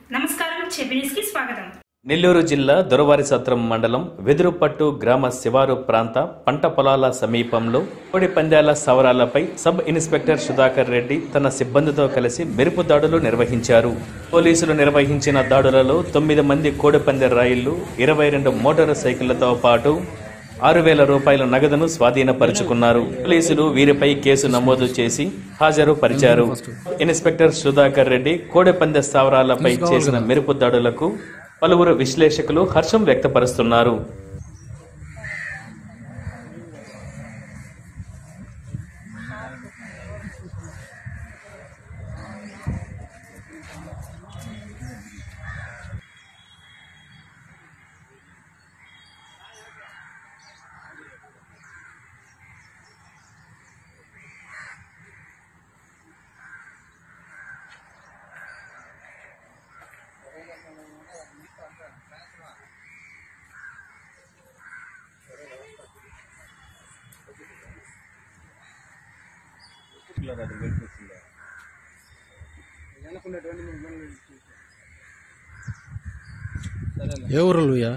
నమస్కారం చెబినిస్కి స్వాగతం నెల్లూరు జిల్లా దొరవారి సత్రం మండలం వెదురుపట్టు గ్రామ శివారు ప్రాంత పంట పొలాల సమీపంలో కోడి పందాల సవరాలపై సబ్ ఇన్స్పెక్టర్ సుధాకర్ రెడ్డి తన సిబ్బందితో కలిసి మెరుపు దాడులు నిర్వహించారు పోలీసులు నిర్వహించిన దాడులలో తొమ్మిది మంది కోడి పందె రైళ్లు ఇరవై రెండు మోటారు సైకిళ్లతో పాటు ఆరు వేల రూపాయల నగదును స్వాధీనపరుచుకున్నారు పోలీసులు వీరిపై కేసు నమోదు చేసి హాజరు పరిచారు ఇన్స్పెక్టర్ సుధాకర్ రెడ్డి కోడెపందె స్థావరాలపై చేసిన మెరుపు దాడులకు పలువురు విశ్లేషకులు హర్షం వ్యక్తపరుస్తున్నారు ఏ ఊరు నువ్వుయా